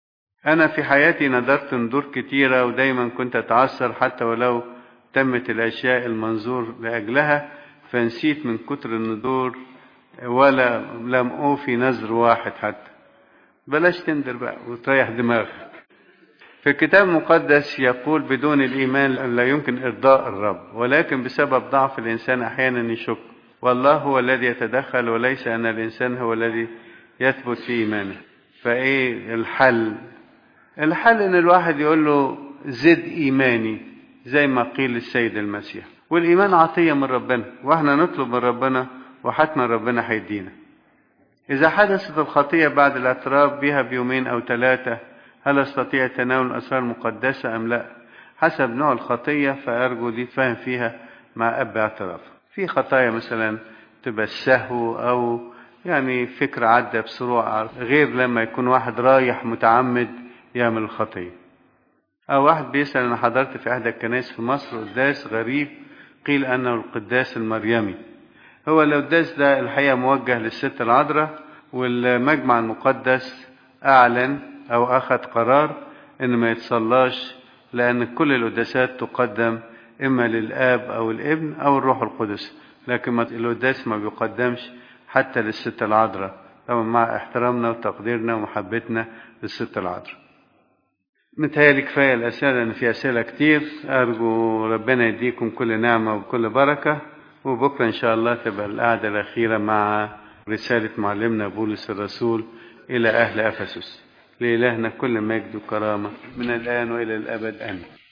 A: أنا في حياتي نظرت نذور كتيرة ودايما كنت أتعثر حتى ولو تمت الأشياء المنظور لأجلها فنسيت من كتر النذور ولا لم أوفي نذر واحد حتى بلاش تندر بقى وتريح دماغك في الكتاب المقدس يقول بدون الإيمان لا يمكن إرضاء الرب ولكن بسبب ضعف الإنسان أحيانا يشك والله هو الذي يتدخل وليس أن الإنسان هو الذي يثبت في إيمانه فإيه الحل الحل إن الواحد يقول له زد إيماني زي ما قيل للسيد المسيح والإيمان عطية من ربنا وإحنا نطلب من ربنا وحتما ربنا هيدينا إذا حدثت الخطية بعد الاعتراف بها بيومين أو ثلاثة هل استطيع تناول الأسرار المقدسة أم لا حسب نوع الخطية فأرجو دي تفهم فيها مع أب اعتراف في خطايا مثلا تبقى السهو أو يعني فكرة عدى بسرعة غير لما يكون واحد رايح متعمد يعمل الخطية أو واحد بيسأل أنا حضرت في إحدى الكنائس في مصر قداس غريب قيل أنه القداس المريمي هو القداس ده الحقيقة موجه للست العذراء والمجمع المقدس أعلن أو أخذ قرار إن ما يتصلاش لأن كل القداسات تقدم إما للآب أو الابن أو الروح القدس لكن القداس ما بيقدمش حتى للست العذراء طبعا مع احترامنا وتقديرنا ومحبتنا للست العذراء متهيألي كفاية الأسئلة لأن في أسئلة كتير أرجو ربنا يديكم كل نعمة وكل بركة وبكرة إن شاء الله تبقى القعدة الأخيرة مع رسالة معلمنا بولس الرسول إلى أهل أفسس لإلهنا كل مجد وكرامة من الآن وإلى الأبد آمين